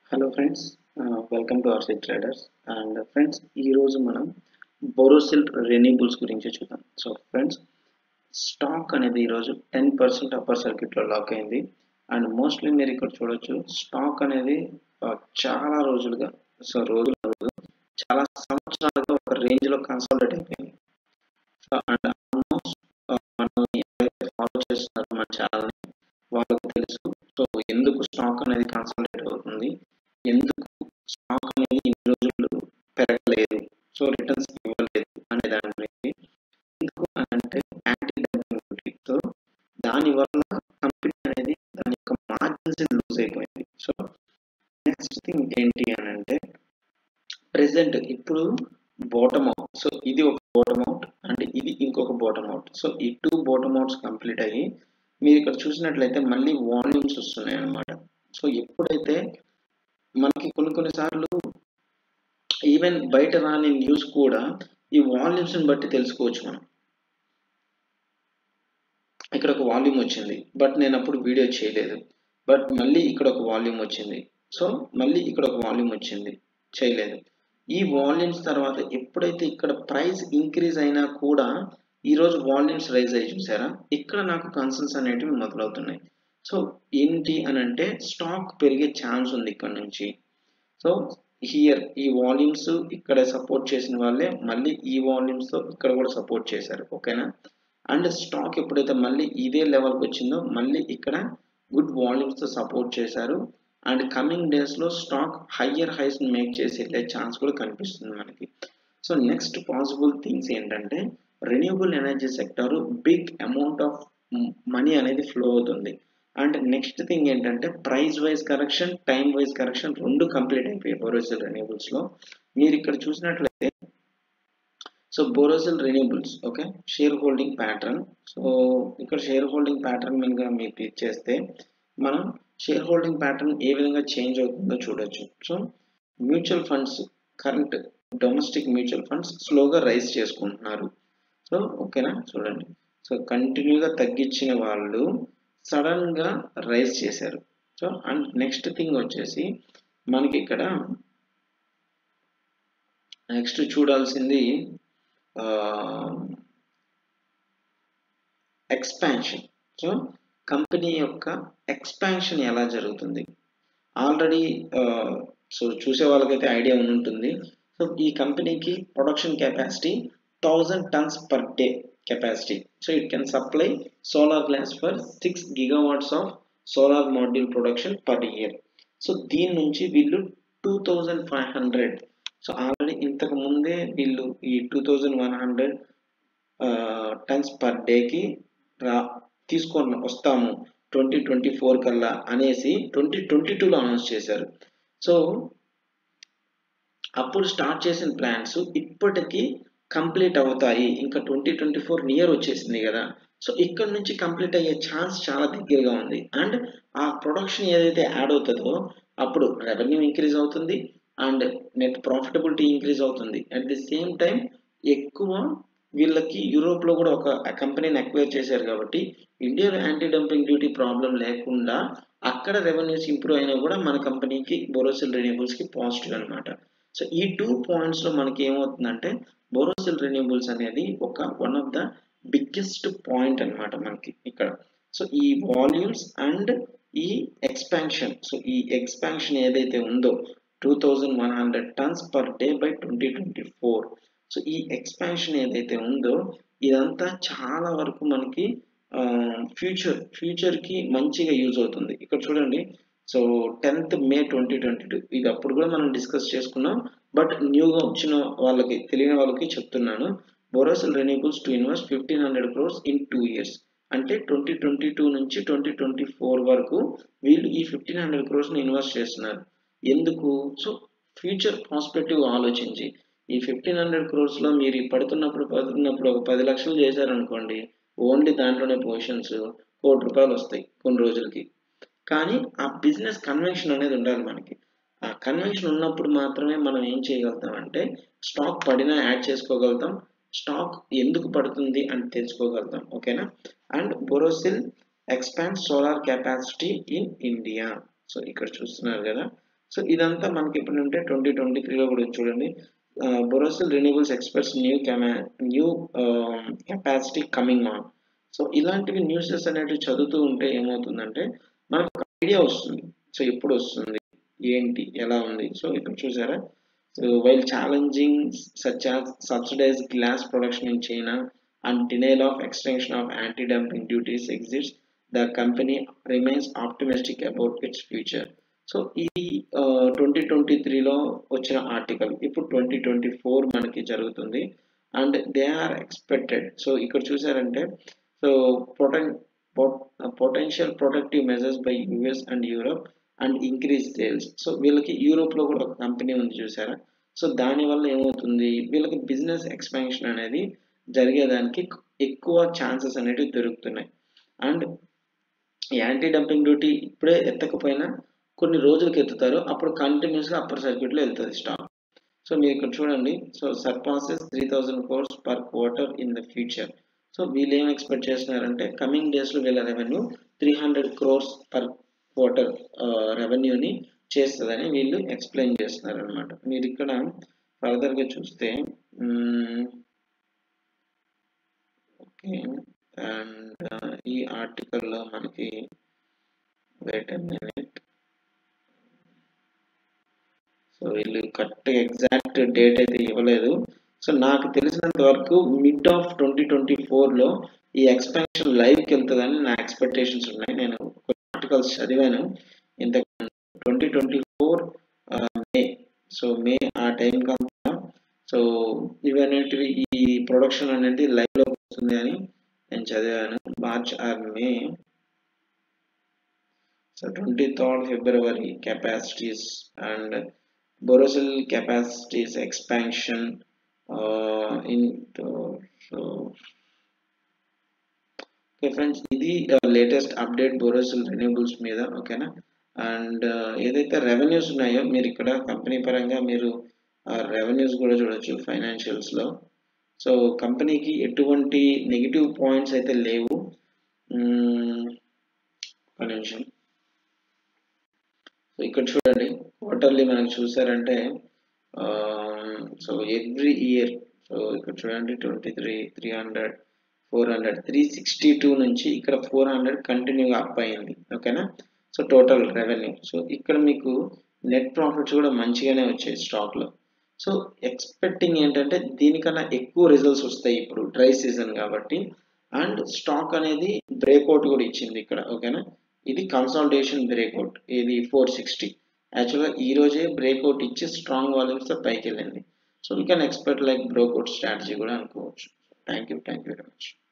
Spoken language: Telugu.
hello friends welcome to RC traders and friends ఈరోజు మనం బోరోసిల్ రెన్యూబుల్స్ గురించి చూద్దాం సో ఫ్రెండ్స్ స్టాక్ అనేది ఈరోజు టెన్ పర్సెంట్ అప్పర్ సర్క్యూట్లో లాక్ అయింది అండ్ మోస్ట్లీ మీరు ఇక్కడ చూడొచ్చు స్టాక్ అనేది uh, చాలా రోజులుగా సో రోజుల రోజు చాలా సంవత్సరాలుగా ఒక రేంజ్లో కన్సాలిడేట్ అయిపోయింది సో అండ్ ఆల్మోస్ట్ మనం ఎవరైతే ఫాలో చేస్తున్నారో మన ఛానల్ని వాళ్ళకి తెలుసు సో ఎందుకు స్టాక్ అనేది కన్సాలిడేట్ అవుతుంది ఎందుకు స్టాక్ అనేది ఇన్ని రోజులు పెరగలేదు సో రిటర్న్స్ ఇవ్వలేదు అనే దాని గురించి ఎందుకు అని అంటే యాంటీ డంపింగ్ డ్యూటీ సో దానివల్ల కంపెనీ అనేది దాని యొక్క మార్జిన్స్ లూజ్ అయిపోయింది సో నెక్స్ట్ థింగ్ ఏంటి అని అంటే ప్రెసెంట్ ఇప్పుడు బాటమ్ అవుట్ సో ఇది ఒక బాటమ్ అవుట్ అండ్ ఇది ఇంకొక బాటమ్ అవుట్ సో ఈ టూ బాటమ్ అవుట్స్ కంప్లీట్ అయ్యి మీరు ఇక్కడ చూసినట్లయితే మళ్ళీ వాల్యూమ్స్ వస్తున్నాయి అన్నమాట సో ఎప్పుడైతే మనకి కొన్ని కొన్నిసార్లు ఈవెన్ బయట రాని న్యూస్ కూడా ఈ వాల్యూమ్స్ని బట్టి తెలుసుకోవచ్చు మనం ఇక్కడ ఒక వాల్యూమ్ వచ్చింది బట్ నేను అప్పుడు వీడియో చేయలేదు బట్ మళ్ళీ ఇక్కడ ఒక వాల్యూమ్ వచ్చింది సో మళ్ళీ ఇక్కడ ఒక వాల్యూమ్ వచ్చింది చేయలేదు ఈ వాల్యూమ్స్ తర్వాత ఎప్పుడైతే ఇక్కడ ప్రైస్ ఇంక్రీజ్ అయినా కూడా ఈరోజు వాల్యూమ్స్ రైజ్ అయ్యి చూసారా ఇక్కడ నాకు కన్సర్న్స్ అనేటివి మొదలవుతున్నాయి సో ఏంటి అని అంటే స్టాక్ పెరిగే ఛాన్స్ ఉంది ఇక్కడ నుంచి సో హియర్ ఈ వాల్యూమ్స్ ఇక్కడ సపోర్ట్ చేసిన వాళ్ళే మళ్ళీ ఈ వాల్యూమ్స్తో ఇక్కడ కూడా సపోర్ట్ చేశారు ఓకేనా అండ్ స్టాక్ ఎప్పుడైతే మళ్ళీ ఇదే లెవెల్కి వచ్చిందో మళ్ళీ ఇక్కడ గుడ్ వాల్యూమ్స్తో సపోర్ట్ చేశారు అండ్ కమింగ్ డేస్లో స్టాక్ హయ్యర్ హైస్ మేక్ చేసి వెళ్ళే ఛాన్స్ కూడా కనిపిస్తుంది మనకి సో నెక్స్ట్ పాసిబుల్ థింగ్స్ ఏంటంటే renewable energy sector big amount of money అనేది ఫ్లో అవుతుంది అండ్ నెక్స్ట్ థింగ్ ఏంటంటే price wise correction time wise correction రెండు కంప్లీట్ అయిపోయాయి బోరోసిల్ రెన్యూబుల్స్లో మీరు ఇక్కడ చూసినట్లయితే so Borosil renewables okay share holding pattern so ఇక్కడ షేర్ హోల్డింగ్ ప్యాటర్న్ మీద మీరు క్లిక్ చేస్తే మనం షేర్ హోల్డింగ్ ప్యాటర్న్ ఏ విధంగా చేంజ్ అవుతుందో చూడొచ్చు so mutual funds current domestic mutual funds స్లోగా రైజ్ చేసుకుంటున్నారు సో ఓకేనా చూడండి సో కంటిన్యూగా తగ్గించిన వాళ్ళు సడన్గా రైజ్ చేశారు సో అండ్ నెక్స్ట్ థింగ్ వచ్చేసి మనకి ఇక్కడ నెక్స్ట్ చూడాల్సింది ఎక్స్పాన్షన్ సో కంపెనీ యొక్క ఎక్స్పాన్షన్ ఎలా జరుగుతుంది ఆల్రెడీ సో చూసే వాళ్ళకైతే ఐడియా ఉంటుంది సో ఈ కంపెనీకి production capacity thousand tons per day capacity so it can supply solar glass for six gigawatts of solar module production per year so దీని నుంచి వీళ్ళు two thousand five hundred so already ఇంతకు ముందే వీళ్ళు ఈ two thousand one hundred tons per డేకి రా తీసుకొని వస్తాము ట్వంటీ ట్వంటీ ఫోర్ కల్లా అనేసి ట్వంటీ ట్వంటీ టూలో అనౌన్స్ చేశారు సో అప్పుడు స్టార్ట్ చేసిన ప్లాన్స్ ఇప్పటికీ కంప్లీట్ అవుతాయి ఇంకా ట్వంటీ ట్వంటీ ఫోర్ నియర్ వచ్చేసింది కదా సో ఇక్కడ నుంచి కంప్లీట్ అయ్యే ఛాన్స్ చాలా దగ్గరగా ఉంది అండ్ ఆ ప్రొడక్షన్ ఏదైతే యాడ్ అవుతుందో అప్పుడు రెవెన్యూ ఇంక్రీజ్ అవుతుంది అండ్ నెట్ ప్రాఫిటబిలిటీ ఇంక్రీజ్ అవుతుంది అట్ ది సేమ్ టైం ఎక్కువ వీళ్ళకి యూరోప్లో కూడా ఒక కంపెనీని అక్వైర్ చేశారు కాబట్టి ఇండియాలో యాంటీ డంపింగ్ డ్యూటీ ప్రాబ్లం లేకుండా అక్కడ రెవెన్యూస్ ఇంప్రూవ్ అయినా కూడా మన కంపెనీకి బోరోసిల్ రెన్యూబుల్స్కి పాజిటివ్ అనమాట సో ఈ టూ పాయింట్స్లో మనకి ఏమవుతుందంటే బోరోసిల్ రెన్యూబుల్స్ అనేది ఒక one of the biggest point అనమాట మనకి ఇక్కడ సో ఈ వాల్యూమ్స్ అండ్ ఈ ఎక్స్పాన్షన్ సో ఈ ఎక్స్పాన్షన్ ఏదైతే ఉందో two thousand one hundred tons per day by twenty twenty four so ఈ ఎక్స్పాన్షన్ ఏదైతే ఉందో ఇదంతా చాలా వరకు మనకి ఫ్యూచర్ ఫ్యూచర్కి మంచిగా యూజ్ అవుతుంది ఇక్కడ చూడండి so tenth May twenty twenty two ఇది అప్పుడు కూడా మనం డిస్కస్ చేసుకున్నాం బట్ న్యూగా వచ్చిన వాళ్ళకి తెలియని వాళ్ళకి చెప్తున్నాను Borosil renewables to invest fifteen hundred crores in two years అంటే ట్వంటీ ట్వంటీ టూ నుంచి ట్వంటీ ట్వంటీ ఫోర్ వరకు వీళ్ళు ఈ ఫిఫ్టీన్ హండ్రెడ్ క్రోర్స్ని ఇన్వెస్ట్ చేస్తున్నారు ఎందుకు సో ఫ్యూచర్ ప్రాస్పెక్టివ్ ఆలోచించి ఈ ఫిఫ్టీన్ హండ్రెడ్ క్రోర్స్లో మీరు పడుతున్నప్పుడు పడుతున్నప్పుడు ఒక పది లక్షలు చేశారనుకోండి ఓన్లీ దాంట్లోనే పొజిషన్స్ కోటి రూపాయలు వస్తాయి కొన్ని రోజులకి కానీ ఆ బిజినెస్ కన్వెన్షన్ అనేది ఉండాలి మనకి ఆ కన్వెన్షన్ ఉన్నప్పుడు మాత్రమే మనం ఏం చేయగలుగుతాం అంటే స్టాక్ పడినా యాడ్ చేసుకోగలుగుతాం స్టాక్ ఎందుకు పడుతుంది అని తెలుసుకోగలుగుతాం ఓకేనా and Borosil expand solar capacity in India so ఇక్కడ చూస్తున్నారు కదా సో ఇదంతా మనకి ఇప్పుడు ఉంటే ట్వంటీ ట్వంటీ త్రీలో కూడా చూడండి బొరోసిల్ రెన్యూబుల్స్ ఎక్స్పర్ట్స్ న్యూ కెమా new capacity coming on so ఇలాంటివి న్యూసెస్ అనేటివి చదువుతూ ఉంటే ఏమవుతుందంటే మనకు ఒక ఐడియా వస్తుంది సో ఎప్పుడు వస్తుంది ఏంటి ఎలా ఉంది సో ఇక్కడ చూసారా so while challenging such as subsidize glass production in China and denial of extension of anti dumping duties exits the company remains optimistic about its future so ఈ ట్వంటీ ట్వంటీ త్రీలో వచ్చిన ఆర్టికల్ ఇప్పుడు ట్వంటీ ట్వంటీ ఫోర్ మనకి జరుగుతుంది and they are expected so ఇక్కడ చూసారంటే so poten potential protective measures by US and Europe and increase sales so వీళ్ళకి యూరోప్లో కూడా ఒక కంపెనీ ఉంది చూసారా సో దానివల్ల ఏమవుతుంది వీళ్ళకి బిజినెస్ ఎక్స్పాన్షన్ అనేది జరిగేదానికి ఎక్కువ ఛాన్సెస్ అనేవి దొరుకుతున్నాయి అండ్ యాంటీ డంపింగ్ డ్యూటీ ఇప్పుడే ఎత్తకపోయినా కొన్ని రోజులకి ఎత్తుతారు అప్పుడు కంటిన్యూస్గా అప్పర్ సర్క్యూట్లో వెళ్తుంది స్టాక్ సో మీరు ఇక్కడ చూడండి so surpasses three thousand crores per quarter in the future so వీళ్ళు ఏం ఎక్స్పెక్ట్ చేస్తున్నారంటే కమింగ్ డేస్లో వీళ్ళ revenue three hundred crores per quarter రెవెన్యూని చేస్తుందని వీళ్ళు ఎక్స్ప్లెయిన్ చేస్తున్నారు అనమాట మీరు ఇక్కడ ఫర్దర్గా చూస్తే ఓకే అండ్ ఈ ఆర్టికల్లో మనకి వెయిట్ మినిట్ సో వీళ్ళు కరెక్ట్ ఎగ్జాక్ట్ డేట్ అయితే ఇవ్వలేదు సో నాకు తెలిసినంత వరకు మిడ్ ఆఫ్ ట్వంటీ ట్వంటీ ఫోర్లో ఈ ఎక్స్పాన్షన్ లైవ్కి వెళ్తుందని నా ఎక్స్పెక్టేషన్స్ ఉన్నాయి నేను కొన్ని ఆర్టికల్స్ చదివాను ఇంత twenty twenty four May so May ఆ టైం కంతా సో ఇవన్నిటివి ఈ ప్రొడక్షన్ అనేది లైవ్లోకి వస్తుంది అని నేను చదివాను March or May so twenty third February capacities and Borosil capacities expansion in so okay friends ఇది లేటెస్ట్ అప్డేట్ బొరోసిల్ రెన్యూబుల్స్ మీద ఓకేనా అండ్ ఏదైతే రెవెన్యూస్ ఉన్నాయో మీరు ఇక్కడ కంపెనీ పరంగా మీరు రెవెన్యూస్ కూడా చూడొచ్చు ఫైనాన్షియల్స్లో సో కంపెనీకి ఎటువంటి నెగిటివ్ పాయింట్స్ అయితే లేవు ఒక నిమిషం సో ఇక్కడ చూడండి క్వార్టర్లీ మనకు చూసారంటే సో ఎవ్రీ ఇయర్ సో ఇక్కడ చూడండి twenty three three hundred four hundred three sixty two నుంచి ఇక్కడ ఫోర్ హండ్రెడ్ కంటిన్యూగా అప్ అయింది ఓకేనా సో టోటల్ రెవెన్యూ సో ఇక్కడ మీకు నెట్ ప్రాఫిట్స్ కూడా మంచిగానే వచ్చాయి స్టాక్లో సో ఎక్స్పెక్టింగ్ ఏంటంటే దీనికన్నా ఎక్కువ రిజల్ట్స్ వస్తాయి ఇప్పుడు డ్రై సీజన్ కాబట్టి అండ్ స్టాక్ అనేది బ్రేక్అవుట్ కూడా ఇచ్చింది ఇక్కడ ఓకేనా ఇది కన్సాలిడేషన్ బ్రేక్అవుట్ ఇది ఫోర్ సిక్స్టీ యాక్చువల్గా ఈ రోజే బ్రేక్అవుట్ ఇచ్చి స్ట్రాంగ్ వాల్యూమ్స్తో పైకి వెళ్ళింది so we can expect like breakout strategy కూడా అనుకోవచ్చు thank you thank you very much